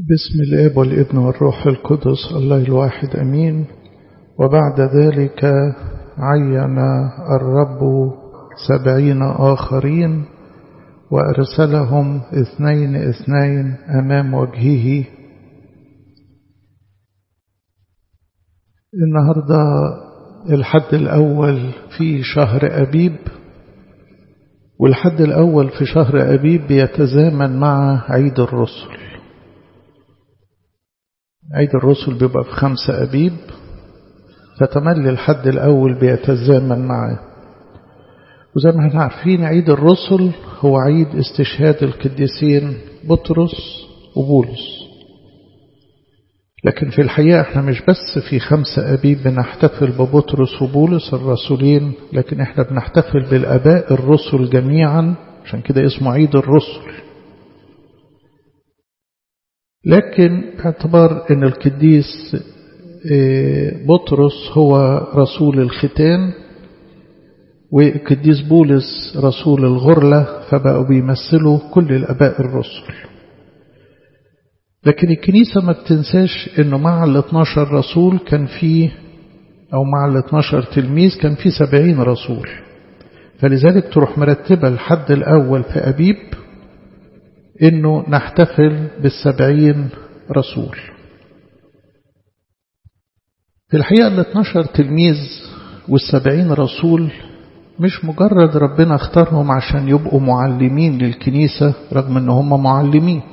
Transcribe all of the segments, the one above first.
بسم الاب والابن والروح القدس الله الواحد امين وبعد ذلك عين الرب سبعين اخرين وارسلهم اثنين اثنين امام وجهه النهارده الحد الاول في شهر ابيب والحد الاول في شهر ابيب بيتزامن مع عيد الرسل عيد الرسل بيبقى في خمسة أبيب فتملي الحد الأول بيتزامن معاه وزي ما احنا عارفين عيد الرسل هو عيد استشهاد القديسين بطرس وبولس لكن في الحقيقة احنا مش بس في خمسة أبيب بنحتفل ببطرس وبولس الرسولين لكن احنا بنحتفل بالأباء الرسل جميعا عشان كده اسمه عيد الرسل لكن باعتبار ان القديس بطرس هو رسول الختان والقديس بولس رسول الغرلة فبقوا بيمثلوا كل الأباء الرسل لكن الكنيسة ما بتنساش انه مع ال 12 رسول كان فيه او مع ال 12 تلميذ كان فيه 70 رسول فلذلك تروح مرتبة الحد الأول في أبيب انه نحتفل بالسبعين رسول في الحقيقة ال 12 تلميذ والسبعين رسول مش مجرد ربنا اختارهم عشان يبقوا معلمين للكنيسة رغم ان هم معلمين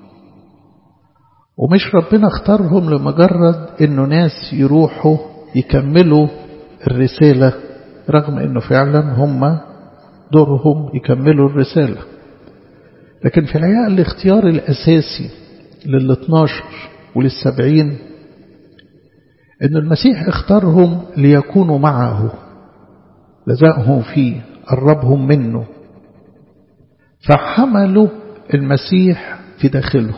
ومش ربنا اختارهم لمجرد انه ناس يروحوا يكملوا الرسالة رغم انه فعلا هم دورهم يكملوا الرسالة لكن في الحقيقة الاختيار الأساسي لل 12 وللسبعين أن المسيح اختارهم ليكونوا معه لزقهم فيه قربهم منه فحملوا المسيح في داخلهم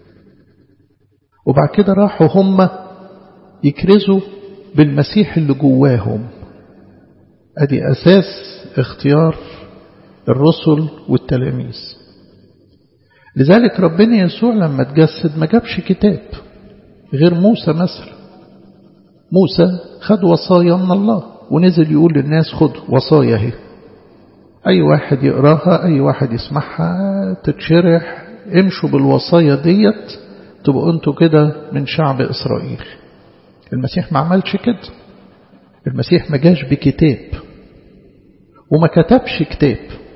وبعد كده راحوا هم يكرزوا بالمسيح اللي جواهم ادي اساس اختيار الرسل والتلاميذ لذلك ربنا يسوع لما تجسد ما جابش كتاب غير موسى مثلا موسى خد وصايا من الله ونزل يقول للناس خد وصايا اهي اي واحد يقراها اي واحد يسمعها تتشرح امشوا بالوصايا ديت تبقوا انتوا كده من شعب اسرائيل المسيح ما عملش كده المسيح ما جاش بكتاب وما كتبش كتاب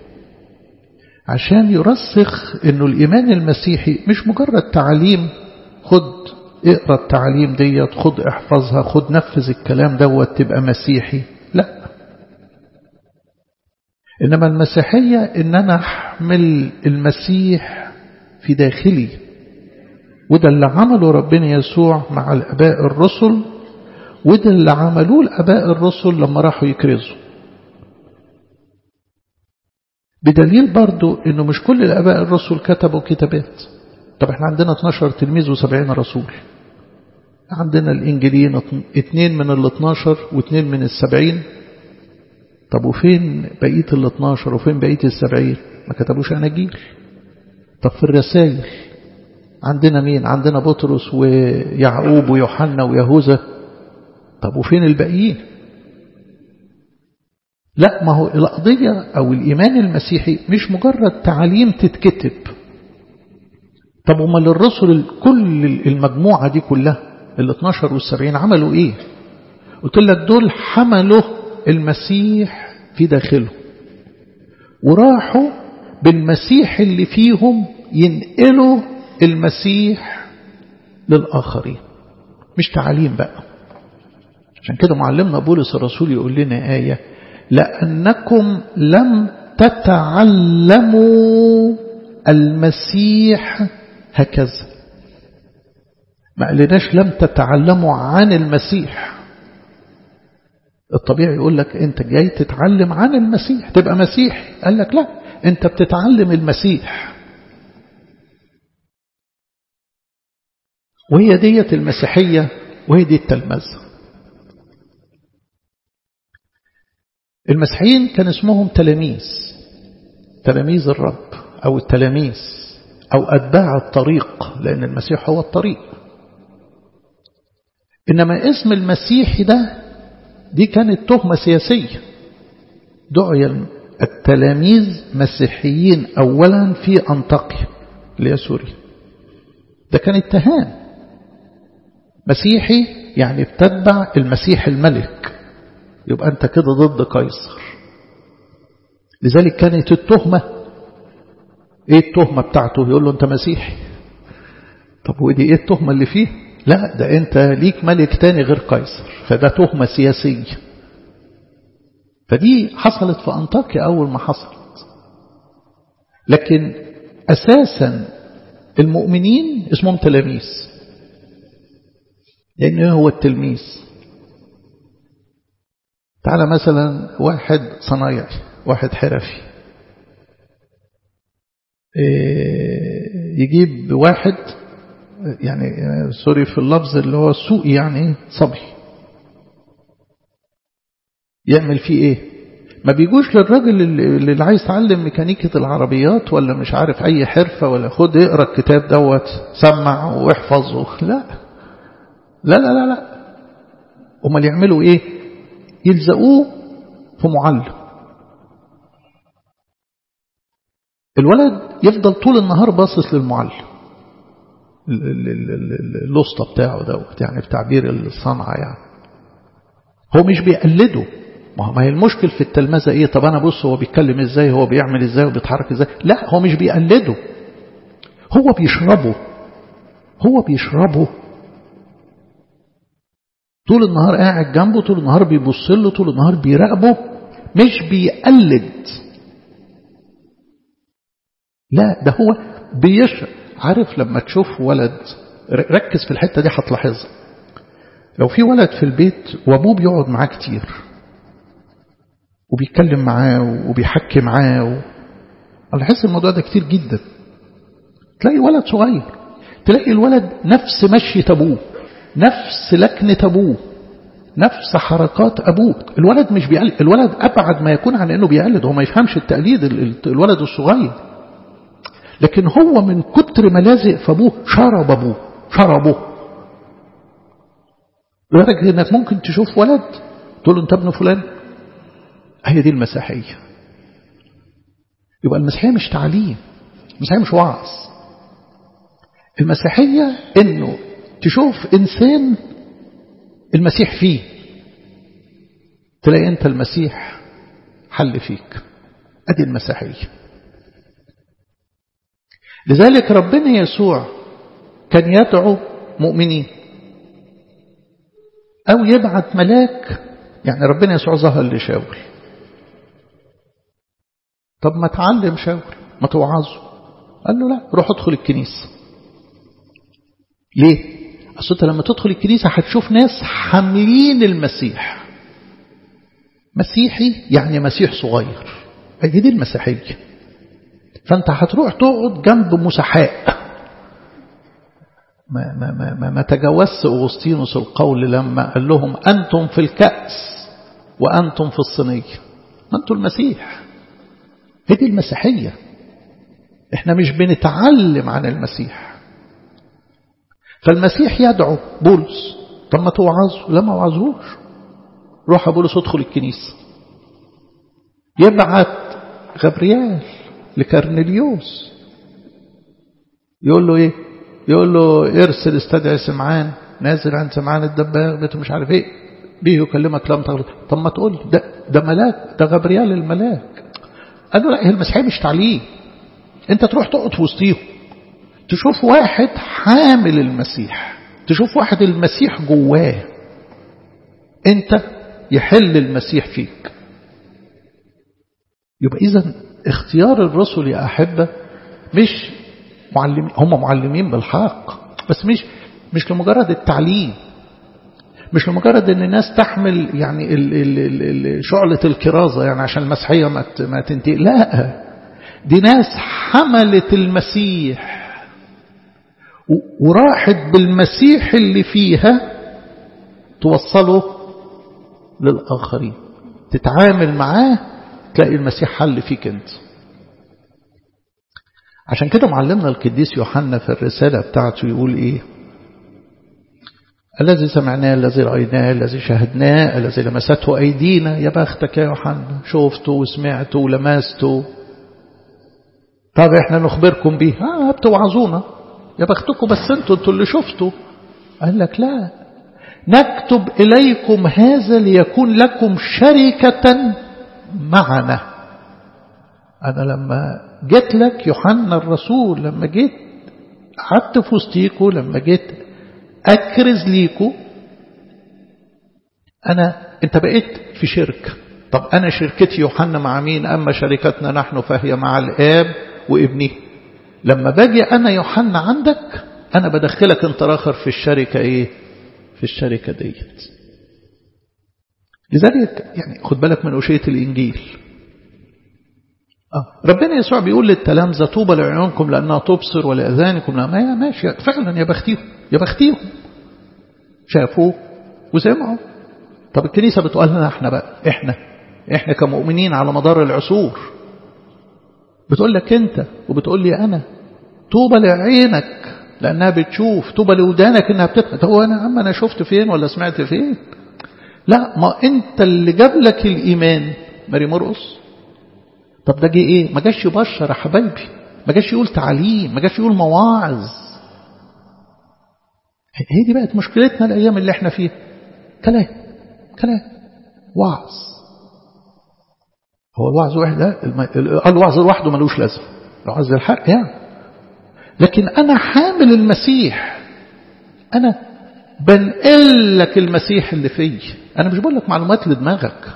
عشان يرسخ انه الايمان المسيحي مش مجرد تعليم خد اقرا التعليم ديت خد احفظها خد نفذ الكلام دوت تبقى مسيحي لا انما المسيحيه ان انا احمل المسيح في داخلي وده اللي عمله ربنا يسوع مع الاباء الرسل وده اللي عملوه الاباء الرسل لما راحوا يكرزوا بدليل برضو انه مش كل الاباء الرسل كتبوا كتابات طب احنا عندنا 12 تلميذ و70 رسول عندنا الانجيليين اثنين من ال 12 واثنين من السبعين طب وفين بقية ال 12 وفين بقية السبعين ما كتبوش اناجيل طب في الرسائل عندنا مين عندنا بطرس ويعقوب ويوحنا ويهوذا طب وفين الباقيين لا ما هو القضية أو الإيمان المسيحي مش مجرد تعاليم تتكتب طب وما للرسل كل المجموعة دي كلها ال 12 والسبعين عملوا إيه قلت لك دول حملوا المسيح في داخله وراحوا بالمسيح اللي فيهم ينقلوا المسيح للآخرين مش تعاليم بقى عشان كده معلمنا بولس الرسول يقول لنا آية لأنكم لم تتعلموا المسيح هكذا ما قالناش لم تتعلموا عن المسيح الطبيعي يقول لك انت جاي تتعلم عن المسيح تبقى مسيحي قال لك لا انت بتتعلم المسيح وهي ديت المسيحية وهي دي التلمذة المسيحيين كان اسمهم تلاميذ تلاميذ الرب أو التلاميذ أو أتباع الطريق لأن المسيح هو الطريق إنما اسم المسيحي ده دي كانت تهمة سياسية دعي التلاميذ مسيحيين أولا في أنطاكيا اللي هي سوريا ده كان اتهام مسيحي يعني بتتبع المسيح الملك يبقى أنت كده ضد قيصر لذلك كانت التهمة ايه التهمة بتاعته يقول له انت مسيحي طب ودي ايه التهمة اللي فيه لا ده انت ليك ملك تاني غير قيصر فده تهمة سياسية فدي حصلت في أنطاكيا أول ما حصلت لكن أساسا المؤمنين اسمهم تلاميذ لأن هو التلميذ تعالى مثلا واحد صنايعي واحد حرفي يجيب واحد يعني سوري في اللفظ اللي هو السوق يعني صبي يعمل فيه ايه ما بيجوش للراجل اللي عايز يتعلم ميكانيكة العربيات ولا مش عارف اي حرفة ولا خد اقرا الكتاب دوت سمع واحفظه لا لا لا لا لا امال يعملوا ايه يلزقوه في معلم الولد يفضل طول النهار باصص للمعلم اللسطة بتاعه دوت يعني بتعبير الصنعة يعني هو مش بيقلده ما هو ما هي المشكل في التلمذة ايه طب انا بص هو بيتكلم ازاي هو بيعمل ازاي وبيتحرك ازاي لا هو مش بيقلده هو بيشربه هو بيشربه طول النهار قاعد جنبه طول النهار بيبص له طول النهار بيراقبه مش بيقلد لا ده هو بيشرب عارف لما تشوف ولد ركز في الحتة دي هتلاحظها لو في ولد في البيت وابوه بيقعد معاه كتير وبيتكلم معاه وبيحكي معاه و... أنا بحس الموضوع ده كتير جدا تلاقي ولد صغير تلاقي الولد نفس مشية أبوه نفس لكنة أبوه نفس حركات أبوه الولد مش بيقلد الولد أبعد ما يكون عن أنه بيقلد هو ما يفهمش التقليد الولد الصغير لكن هو من كتر ما لازق في أبوه شرب أبوه شربه لدرجة أنك ممكن تشوف ولد تقول له أنت ابن فلان هي دي المسيحية يبقى المسيحية مش تعليم المسيحية مش وعظ المسيحية انه تشوف انسان المسيح فيه تلاقي انت المسيح حل فيك ادي المسيحية لذلك ربنا يسوع كان يدعو مؤمنين او يبعث ملاك يعني ربنا يسوع ظهر لشاول طب ما تعلم شاول ما توعظه قال له لا روح ادخل الكنيسة ليه أصل أنت لما تدخل الكنيسة هتشوف ناس حاملين المسيح مسيحي يعني مسيح صغير هي دي المسيحية فأنت هتروح تقعد جنب مسحاء ما, ما, ما, ما, ما تجاوزت أغسطينوس القول لما قال لهم أنتم في الكأس وأنتم في الصينية أنتم المسيح هي دي المسيحية احنا مش بنتعلم عن المسيح فالمسيح يدعو بولس طب ما توعظه لا ما وعظهوش روح بولس ادخل الكنيسة يبعت غبريال لكرنليوس يقول له ايه يقول له ارسل استدعي سمعان نازل عن سمعان الدباغ بيته مش عارف ايه بيه يكلمك لم تغلط طب ما تقول ده, ده ملاك ده غبريال الملاك قال له لا هي المسيحية مش تعليم انت تروح تقعد في وسطيهم تشوف واحد حامل المسيح تشوف واحد المسيح جواه انت يحل المسيح فيك يبقى اذا اختيار الرسل يا أحبة مش معلمين هم معلمين بالحق بس مش مش لمجرد التعليم مش لمجرد ان الناس تحمل يعني ال ال ال شعلة الكرازة يعني عشان المسيحية ما ما تنتهي لا دي ناس حملت المسيح وراحت بالمسيح اللي فيها توصله للآخرين تتعامل معاه تلاقي المسيح حل فيك انت عشان كده معلمنا القديس يوحنا في الرسالة بتاعته يقول إيه الذي سمعناه الذي رأيناه الذي شاهدناه الذي لمسته أيدينا يا بختك يا يوحنا شفته وسمعته ولمسته طب احنا نخبركم به اه بتوعظونا يا بختكم بس انتوا انتوا اللي شفتوا قال لك لا نكتب إليكم هذا ليكون لكم شركة معنا أنا لما جيت لك يوحنا الرسول لما جيت قعدت في وسطيكوا لما جيت أكرز ليكوا أنا أنت بقيت في شركة طب أنا شركتي يوحنا مع مين أما شركتنا نحن فهي مع الآب وابنه لما باجي أنا يوحنا عندك أنا بدخلك أنت آخر في الشركة إيه في الشركة ديت لذلك يعني خد بالك من أشية الإنجيل آه. ربنا يسوع بيقول للتلامذة طوبى لعيونكم لأنها تبصر ولأذانكم لا ما ماشي فعلا يا بختيهم يا بختيهم شافوه وسمعوا طب الكنيسة بتقول لنا احنا بقى احنا احنا كمؤمنين على مدار العصور بتقول لك انت وبتقول لي انا طوبى لعينك لانها بتشوف طوبى لودانك انها بتسمع طب هو انا عم انا شفت فين ولا سمعت فين لا ما انت اللي جاب لك الايمان ماري مرقص طب ده جه ايه ما جاش يبشر يا حبايبي ما جاش يقول تعليم ما جاش يقول مواعظ هي دي بقت مشكلتنا الايام اللي احنا فيها كلام كلام وعظ هو الوعظ واحد الوعظ لوحده ملوش لازمه الوعظ الحق يعني لكن انا حامل المسيح انا بنقل لك المسيح اللي فيه انا مش بقول لك معلومات لدماغك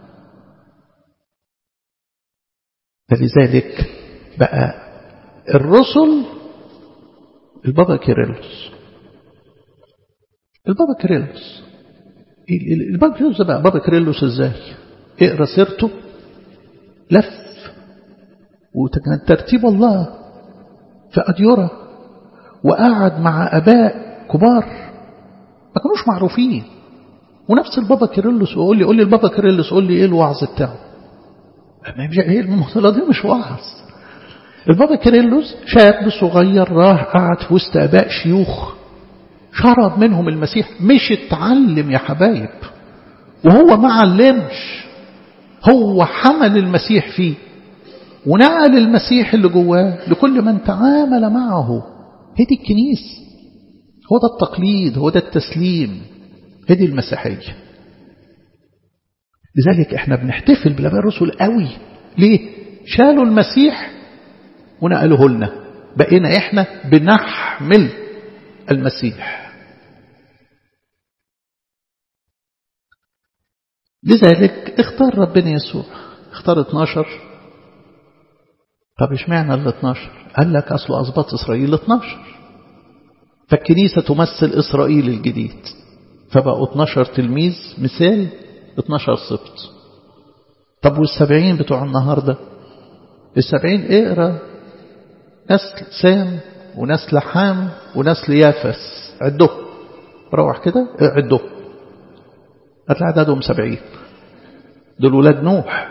فلذلك بقى الرسل البابا كيرلس البابا كيرلس البابا كيرلس بقى بابا كيرلس ازاي اقرا سيرته لف وكان ترتيب الله في أديرة وقعد مع أباء كبار ما كانوش معروفين ونفس البابا كيرلس يقول لي قول لي البابا كيرلس قول لي ايه الوعظ بتاعه ما مش هي الممثلة دي مش وعظ البابا كيرلس شاب صغير راح قعد في وسط اباء شيوخ شرب منهم المسيح مش اتعلم يا حبايب وهو ما علمش هو حمل المسيح فيه ونقل المسيح اللي جواه لكل من تعامل معه هي دي الكنيسة هو ده التقليد هو ده التسليم هي دي المسيحية لذلك احنا بنحتفل بالاباء الرسل قوي ليه شالوا المسيح ونقلوه لنا بقينا احنا بنحمل المسيح لذلك اختار ربنا يسوع اختار 12 طب اشمعنى ال 12 قال لك اصله اسباط اسرائيل 12 فالكنيسه تمثل اسرائيل الجديد فبقوا 12 تلميذ مثال 12 سبط طب والسبعين بتوع النهاردة السبعين اقرا نسل سام ونسل حام ونسل يافس عده روح كده عده هتلاقي عددهم سبعين دول ولاد نوح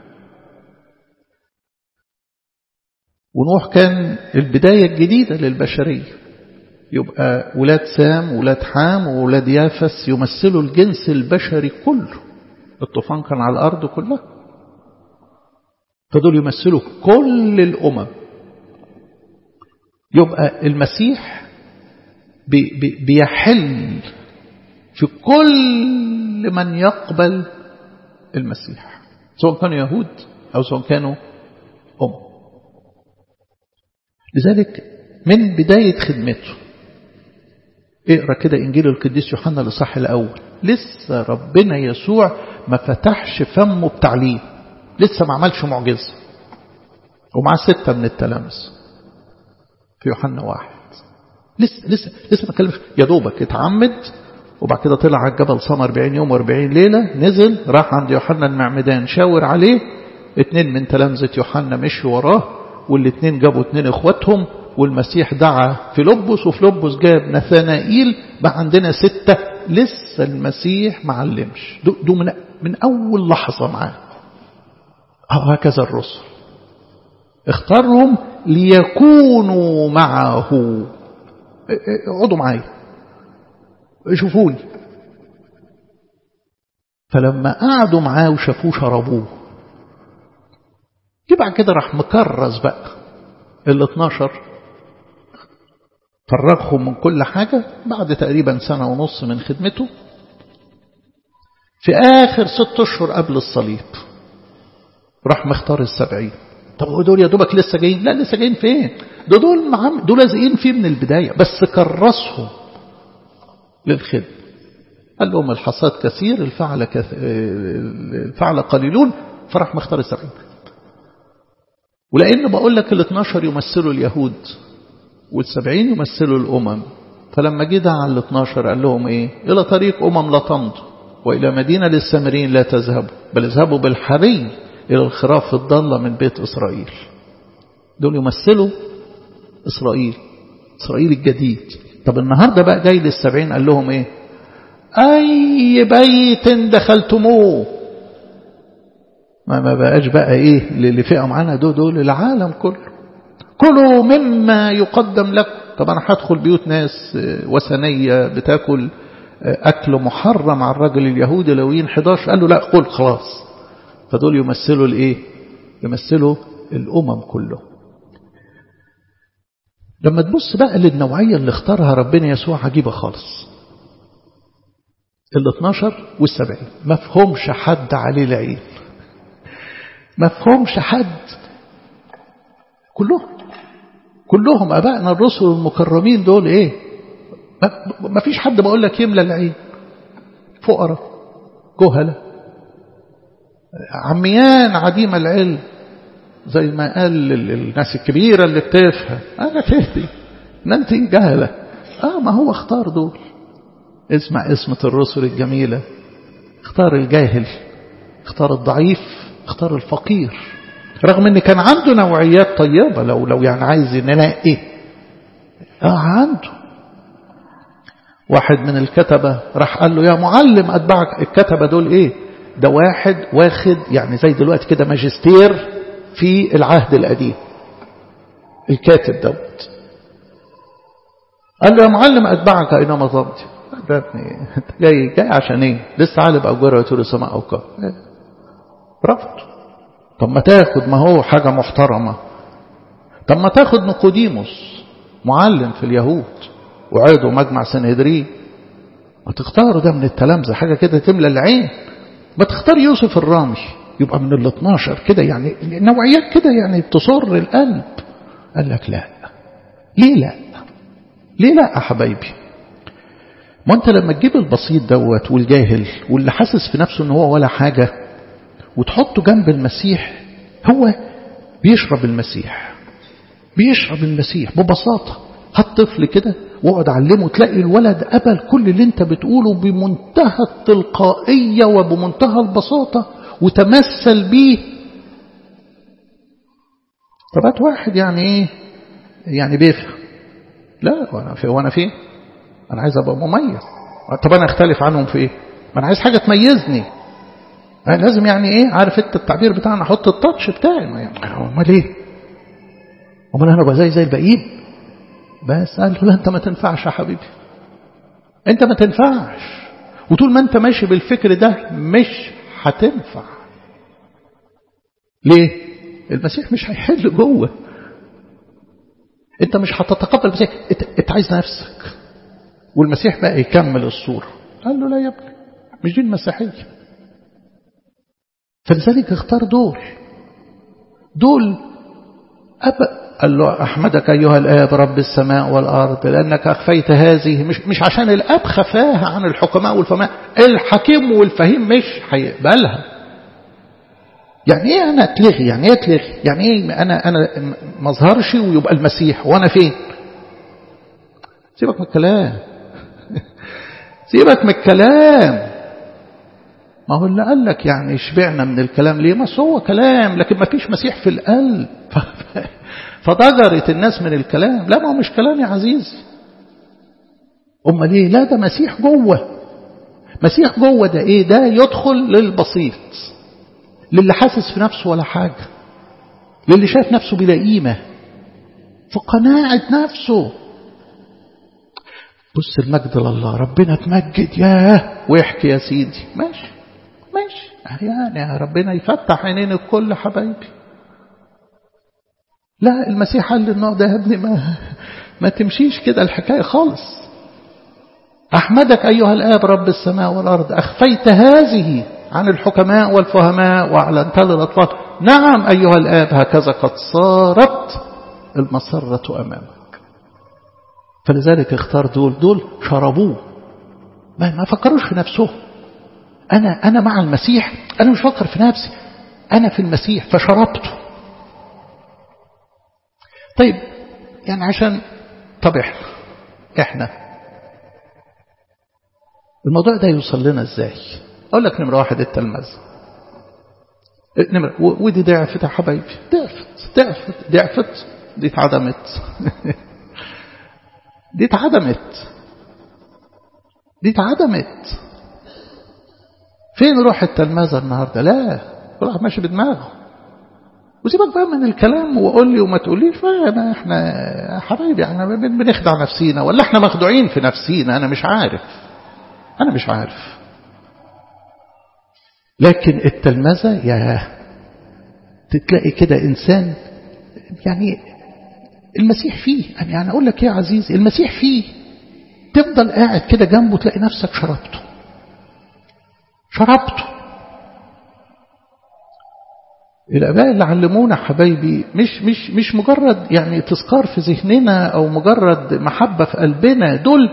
ونوح كان البداية الجديدة للبشرية يبقى ولاد سام ولاد حام وولاد يافس يمثلوا الجنس البشري كله الطوفان كان على الأرض كلها فدول يمثلوا كل الأمم يبقى المسيح بي بي بيحل في كل من يقبل المسيح سواء كانوا يهود أو سواء كانوا أم لذلك من بداية خدمته اقرا كده إنجيل القديس يوحنا الإصحاح الأول لسه ربنا يسوع ما فتحش فمه بتعليم لسه ما عملش معجزة ومعاه ستة من التلامذة في يوحنا واحد لسه لسه لسه ما كلمش يا دوبك اتعمد وبعد كده طلع على الجبل صام 40 يوم و40 ليلة نزل راح عند يوحنا المعمدان شاور عليه اتنين من تلامذة يوحنا مشوا وراه والاثنين جابوا اتنين اخواتهم والمسيح دعا فيلبس وفيلبس جاب نثانائيل بقى عندنا ستة لسه المسيح ما علمش دو من, من أول لحظة معاه هكذا الرسل اختارهم ليكونوا معه اقعدوا معايا شوفوني فلما قعدوا معاه وشافوه شربوه يبقى كده راح مكرس بقى ال 12 فرغهم من كل حاجة بعد تقريبا سنة ونص من خدمته في آخر ست أشهر قبل الصليب راح مختار السبعين طب هو دول يا دوبك لسه جايين لا لسه جايين فين ده دول معام دول لازقين فيه من البداية بس كرسهم للخدمة قال لهم الحصاد كثير الفعل, كث... الفعل قليلون فراح مختار السبعين ولأن بقول لك ال 12 يمثلوا اليهود والسبعين يمثلوا الأمم فلما جه على ال 12 قال لهم إيه إلى طريق أمم لا تمضوا وإلى مدينة للسامرين لا تذهبوا بل اذهبوا بالحري إلى الخراف الضالة من بيت إسرائيل دول يمثلوا إسرائيل إسرائيل الجديد طب النهاردة بقى جاي للسبعين قال لهم إيه أي بيت دخلتموه ما ما بقاش بقى إيه اللي فئة معانا دول دول العالم كله كلوا مما يقدم لكم طب أنا هدخل بيوت ناس وثنية بتاكل أكل محرم على الرجل اليهودي لوين 11 قال له لا قل خلاص فدول يمثلوا الايه يمثلوا الأمم كله لما تبص بقى للنوعية اللي اختارها ربنا يسوع عجيبة خالص ال 12 والسبعين ما فهمش حد عليه العين ما فهمش حد كلهم كلهم أبائنا الرسل المكرمين دول إيه ما فيش حد بقول لك يملى العين فقراء جهلة عميان عديم العلم زي ما قال الناس الكبيرة اللي بتفهم أنا فهدي ان أنت جهلة آه ما هو اختار دول اسمع اسمة الرسل الجميلة اختار الجاهل اختار الضعيف اختار الفقير رغم ان كان عنده نوعيات طيبة لو لو يعني عايز ننقي اه عنده واحد من الكتبة راح قال له يا معلم أتبعك الكتبة دول إيه ده واحد واخد يعني زي دلوقتي كده ماجستير في العهد القديم الكاتب دوت قال له يا معلم أتبعك أينما ضمتي ده ابني جاي جاي عشان ايه لسه عالب أجوره يطول السماء أو كم رفض طب ما تاخد ما هو حاجة محترمة طب ما تاخد نقوديموس معلم في اليهود وعيدوا مجمع سنهدرين ما تختاروا ده من التلامذة حاجة كده تملى العين ما تختار يوسف الرامي يبقى من ال 12 كده يعني نوعيات كده يعني تصر القلب قال لك لا ليه لا ليه لا يا حبايبي ما انت لما تجيب البسيط دوت والجاهل واللي حاسس في نفسه ان هو ولا حاجة وتحطه جنب المسيح هو بيشرب المسيح بيشرب المسيح ببساطة هات طفل كده واقعد علمه تلاقي الولد قبل كل اللي انت بتقوله بمنتهى التلقائية وبمنتهى البساطة وتمثل بيه طب هات واحد يعني ايه يعني بيفهم لا وانا في وانا فين انا عايز ابقى مميز طب انا اختلف عنهم في ايه ما انا عايز حاجة تميزني أنا لازم يعني ايه عارف انت التعبير بتاعنا احط التاتش بتاعي امال ايه امال انا ابقى زي زي الباقيين بس قال له لا انت ما تنفعش يا حبيبي انت ما تنفعش وطول ما انت ماشي بالفكر ده مش هتنفع ليه المسيح مش هيحل جوه انت مش هتتقبل المسيح انت, انت عايز نفسك والمسيح بقى يكمل الصورة قال له لا يا ابني مش دي المسيحية فلذلك اختار دول دول أبقى قال له أحمدك أيها الآب رب السماء والأرض لأنك أخفيت هذه مش, مش عشان الآب خفاها عن الحكماء والفهماء الحكيم والفهيم مش هيقبلها يعني ايه انا اتلغي يعني ايه اتلغي يعني ايه انا انا ما اظهرش ويبقى المسيح وانا فين سيبك من الكلام سيبك من الكلام ما هو اللي قال لك يعني شبعنا من الكلام ليه ما هو كلام لكن ما فيش مسيح في القلب فضجرت الناس من الكلام لا ما هو مش كلام يا عزيزي أما ليه لا ده مسيح جوه مسيح جوه ده ايه ده يدخل للبسيط للي حاسس في نفسه ولا حاجة للي شايف نفسه بلا قيمة في قناعة نفسه بص المجد لله ربنا تمجد ياه ويحكي يا سيدي ماشي ماشي يعني ربنا يفتح عينين الكل حبايبي لا المسيح قال للنوع ده يا ابني ما, ما تمشيش كده الحكاية خالص أحمدك أيها الآب رب السماء والأرض أخفيت هذه عن الحكماء والفهماء وأعلنتها للأطفال نعم أيها الآب هكذا قد صارت المسرة أمامك فلذلك اختار دول دول شربوه ما, ما فكروش في نفسهم أنا, أنا مع المسيح أنا مش فكر في نفسي أنا في المسيح فشربته طيب يعني عشان طب احنا احنا الموضوع ده يوصل لنا ازاي اقول لك نمره واحد التلمذ نمرة ودي ضعفت يا حبايبي ضعفت ضعفت ضعفت دي اتعدمت دي اتعدمت دي اتعدمت فين روح التلمذة النهاردة لا كل واحد ماشي بدماغه وسيبك بقى من الكلام وقول لي وما تقوليش ما احنا حبايبي احنا بنخدع نفسينا ولا احنا مخدوعين في نفسينا انا مش عارف انا مش عارف لكن التلمذة يا تتلاقي كده انسان يعني المسيح فيه يعني اقول لك يا عزيزي المسيح فيه تفضل قاعد كده جنبه تلاقي نفسك شربته شربته الآباء اللي علمونا حبايبي مش مش مش مجرد يعني تذكار في ذهننا أو مجرد محبة في قلبنا دول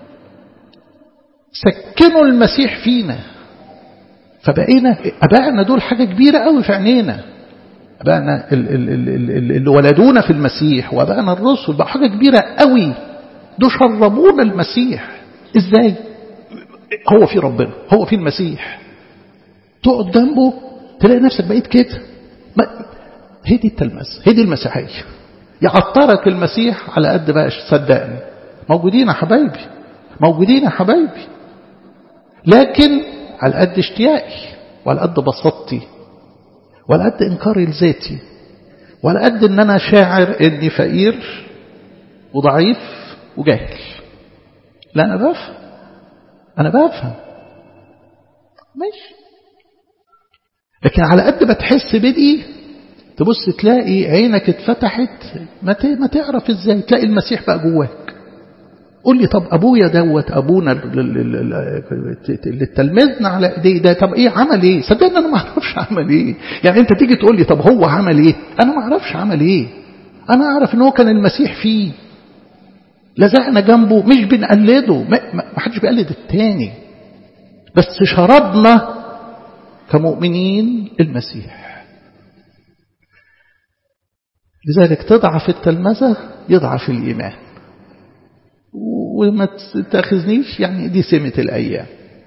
سكنوا المسيح فينا فبقينا أبائنا دول حاجة كبيرة قوي في عينينا أبائنا اللي ولدونا في المسيح وأبائنا الرسل بقى حاجة كبيرة قوي دول شربونا المسيح إزاي هو في ربنا هو في المسيح تقعد جنبه تلاقي نفسك بقيت كده هي دي التلمس هي دي المسيحية يعطرك المسيح على قد بقى صدقني موجودين يا حبايبي موجودين يا حبايبي لكن على قد اشتياقي وعلى قد بساطتي وعلى قد انكاري لذاتي وعلى قد ان انا شاعر اني فقير وضعيف وجاهل لا انا بفهم انا بفهم ماشي لكن على قد ما تحس بدقي تبص تلاقي عينك اتفتحت ما ما تعرف ازاي تلاقي المسيح بقى جواك قول لي طب ابويا دوت ابونا اللي تلمذنا على ايديه ده طب ايه عمل ايه صدقني انا ما اعرفش عمل ايه يعني انت تيجي تقول لي طب هو عمل ايه انا ما اعرفش عمل ايه انا اعرف ان هو كان المسيح فيه لزقنا جنبه مش بنقلده ما حدش بيقلد التاني بس شربنا كمؤمنين المسيح لذلك تضعف التلمذة يضعف الإيمان وما تاخذنيش يعني دي سمة الأيام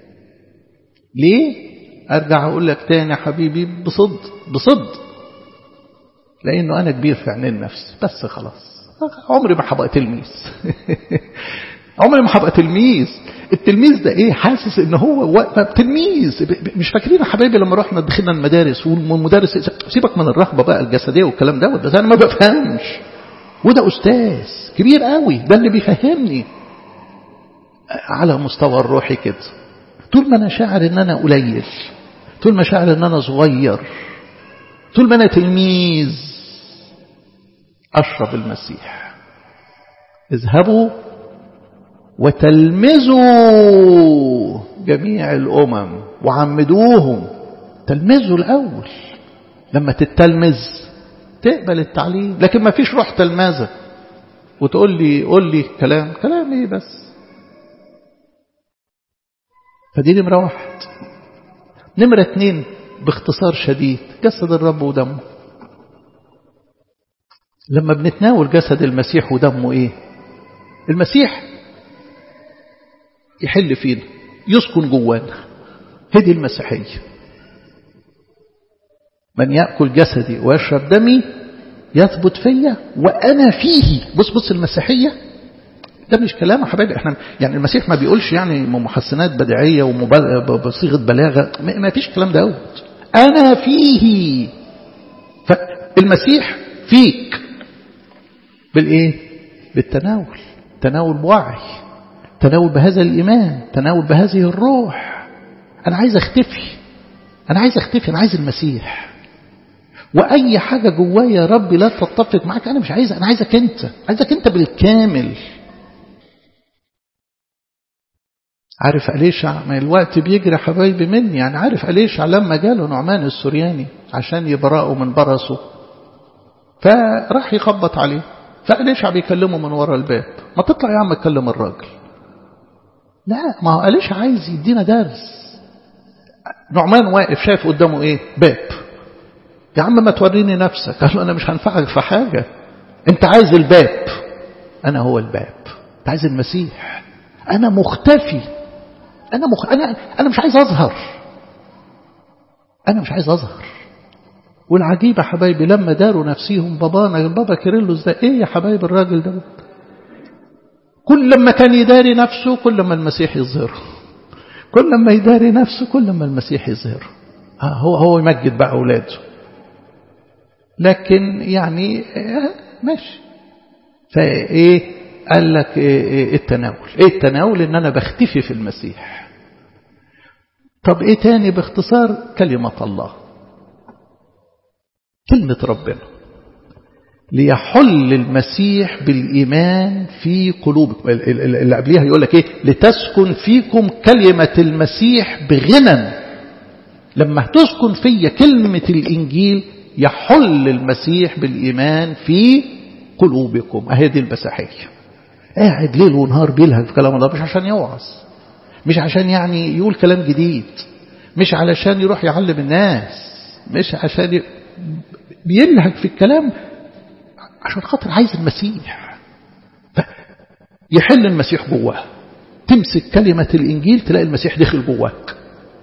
ليه أرجع أقول لك تاني حبيبي بصد بصد لأنه أنا كبير في عينين نفسي بس خلاص عمري ما هبقى تلميذ عمري ما هبقى تلميذ التلميذ ده ايه حاسس ان هو تلميذ مش فاكرين يا حبايبي لما رحنا دخلنا المدارس والمدرس سيبك من الرهبه بقى الجسديه والكلام ده بس انا ما بفهمش وده استاذ كبير قوي ده اللي بيفهمني على مستوى الروحي كده طول ما انا شاعر ان انا قليل طول ما شاعر ان انا صغير طول ما انا تلميذ اشرب المسيح اذهبوا وتلمذوا جميع الأمم وعمدوهم تلمذوا الأول لما تتلمذ تقبل التعليم لكن ما فيش روح تلمذة وتقول لي قول لي كلام كلام ايه بس فدي نمرة واحد نمرة اتنين باختصار شديد جسد الرب ودمه لما بنتناول جسد المسيح ودمه ايه المسيح يحل فينا يسكن جوانا هذه المسيحية من يأكل جسدي ويشرب دمي يثبت فيا وأنا فيه بص بص المسيحية ده مش كلام يا حبايبي احنا يعني المسيح ما بيقولش يعني محسنات بديعية وبصيغة بلاغة ما فيش كلام دوت أنا فيه فالمسيح فيك بالإيه بالتناول تناول بوعي تناول بهذا الإيمان تناول بهذه الروح أنا عايز أختفي أنا عايز أختفي أنا عايز المسيح وأي حاجة جوايا يا رب لا تتفق معك أنا مش عايزها أنا عايزك أنت عايزك أنت بالكامل عارف أليشع ما الوقت بيجري حبايبي مني يعني عارف أليشع لما جاله نعمان السورياني عشان يبرأه من برسه فراح يخبط عليه فأليشع بيكلمه من ورا الباب ما تطلع يا عم اتكلم الراجل لا ما هو أليشع عايز يدينا درس نعمان واقف شايف قدامه ايه باب يا عم ما توريني نفسك قال له انا مش هنفعك في حاجة انت عايز الباب انا هو الباب انت عايز المسيح انا مختفي انا مخ... انا انا مش عايز اظهر انا مش عايز اظهر والعجيب يا حبايبي لما داروا نفسيهم بابانا بابا كيرلس ده ايه يا حبايب الراجل ده كل لما كان يداري نفسه كل ما المسيح يظهره كل ما يداري نفسه كل ما المسيح يظهره آه هو هو يمجد بقى اولاده لكن يعني آه ماشي فايه قال لك إيه إيه التناول ايه التناول ان انا بختفي في المسيح طب ايه تاني باختصار كلمة الله كلمة ربنا ليحل المسيح بالإيمان في قلوبكم اللي قبليها يقول لك إيه لتسكن فيكم كلمة المسيح بغنى لما تسكن في كلمة الإنجيل يحل المسيح بالإيمان في قلوبكم أهي دي المسيحية قاعد ليل ونهار بيلهج في كلام الله مش عشان يوعظ مش عشان يعني يقول كلام جديد مش علشان يروح يعلم الناس مش عشان ي... بيلهج في الكلام عشان خاطر عايز المسيح يحل المسيح جواه تمسك كلمة الإنجيل تلاقي المسيح دخل جواك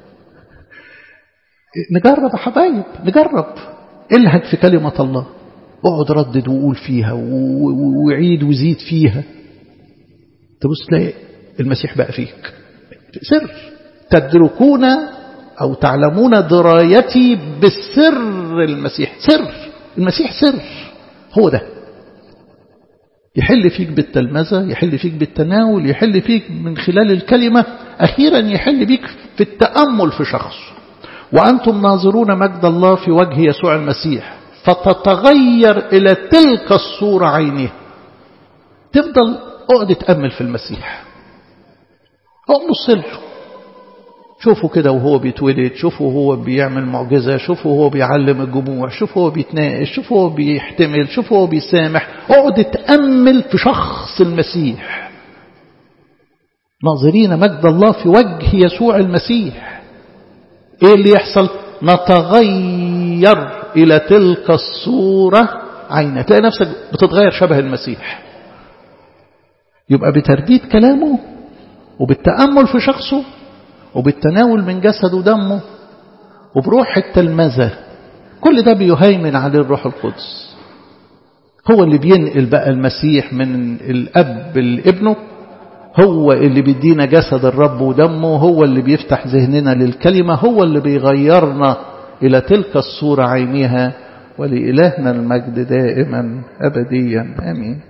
نجرب يا حبايب نجرب الهج في كلمة الله اقعد ردد وقول فيها وعيد وزيد فيها تبص تلاقي المسيح بقى فيك سر تدركون أو تعلمون درايتي بالسر المسيح سر المسيح سر هو ده يحل فيك بالتلمذة يحل فيك بالتناول يحل فيك من خلال الكلمة أخيرا يحل بيك في التأمل في شخص وأنتم ناظرون مجد الله في وجه يسوع المسيح فتتغير إلى تلك الصورة عينها تفضل اقعد تأمل في المسيح اقعد بص له شوفوا كده وهو بيتولد شوفوا وهو بيعمل معجزة شوفوا وهو بيعلم الجموع شوفوا وهو بيتناقش شوفوا وهو بيحتمل شوفوا وهو بيسامح اقعد تأمل في شخص المسيح ناظرين مجد الله في وجه يسوع المسيح ايه اللي يحصل نتغير الى تلك الصورة عينة تلاقي نفسك بتتغير شبه المسيح يبقى بترديد كلامه وبالتأمل في شخصه وبالتناول من جسد ودمه وبروح التلمذة كل ده بيهيمن عليه الروح القدس هو اللي بينقل بقى المسيح من الأب لابنه هو اللي بيدينا جسد الرب ودمه هو اللي بيفتح ذهننا للكلمة هو اللي بيغيرنا إلى تلك الصورة عينها ولإلهنا المجد دائما أبديا آمين